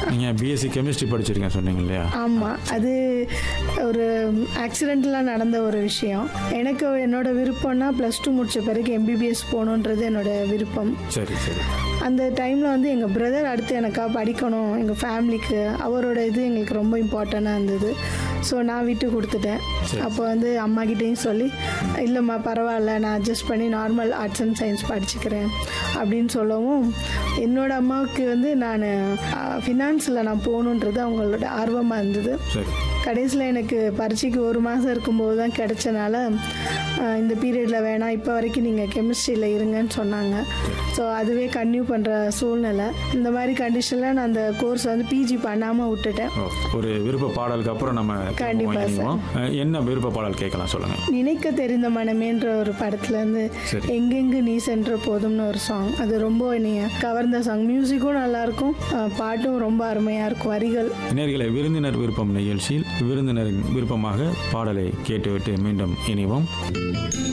நீங்கள் BSc chemistry படிச்சிருக்கேன் சொன்னீங்க இல்லையா ஆமாம் அது ஒரு ஆக்சிடெண்ட்லாம் நடந்த ஒரு விஷயம் எனக்கு என்னோட விருப்பம்னா ப்ளஸ் டூ முடிச்ச பிறகு எம்பிபிஎஸ் போகணுன்றது என்னோட விருப்பம் சரி சரி அந்த டைமில் வந்து எங்கள் பிரதர் அடுத்து எனக்கா படிக்கணும் எங்கள் ஃபேமிலிக்கு அவரோட இது எங்களுக்கு ரொம்ப இம்பார்ட்டண்ட்டாக இருந்தது ஸோ நான் விட்டு கொடுத்துட்டேன் அப்போ வந்து அம்மாக்கிட்டேயும் சொல்லி இல்லைம்மா பரவாயில்ல நான் அட்ஜஸ்ட் பண்ணி நார்மல் ஆர்ட்ஸ் அண்ட் சயின்ஸ் படிச்சுக்கிறேன் அப்படின்னு சொல்லவும் என்னோட அம்மாவுக்கு வந்து நான் ஃபினான்ஸில் நான் போகணுன்றது அவங்களோட ஆர்வமாக இருந்தது சரி கடைசியில் எனக்கு பரீட்சைக்கு ஒரு மாதம் இருக்கும்போது தான் கிடைச்சனால ஆஹ், இந்த பீரியடில் வேணாம் இப்போ வரைக்கும் நீங்கள் கெமிஸ்ட்ரியில் இருங்கன்னு சொன்னாங்க ஸோ அதுவே கன்டினியூ பண்ணுற சூழ்நிலை இந்த மாதிரி கண்டிஷனில் நான் அந்த கோர்ஸ் வந்து பிஜி பண்ணாமல் விட்டுட்டேன் ஓ ஒரு விருப்ப பாடலுக்கு அப்புறம் நம்ம திரும்பவும் கண்டிப்பா சார். இணைவோம். அஹ், என்ன விருப்ப பாடல் கேட்கலாம் சொல்லுங்கள் நினைக்க தெரிந்த மனமேன்ற ஒரு படத்துலேருந்து சரி. எங்கெங்கு நீ சென்ற போதும்னு ஒரு சாங் அது ரொம்ப என்னைய கவர்ந்த சாங் மியூசிக்கும் நல்லாயிருக்கும் பாட்டும் ரொம்ப அருமையாக இருக்கும் வரிகள் நேர்களை விருந்தினர் விருப்பம் நிகழ்ச்சியில் விருந்தினரின் விருப்பமாக பாடலை கேட்டுவிட்டு மீண்டும் இணைவோம்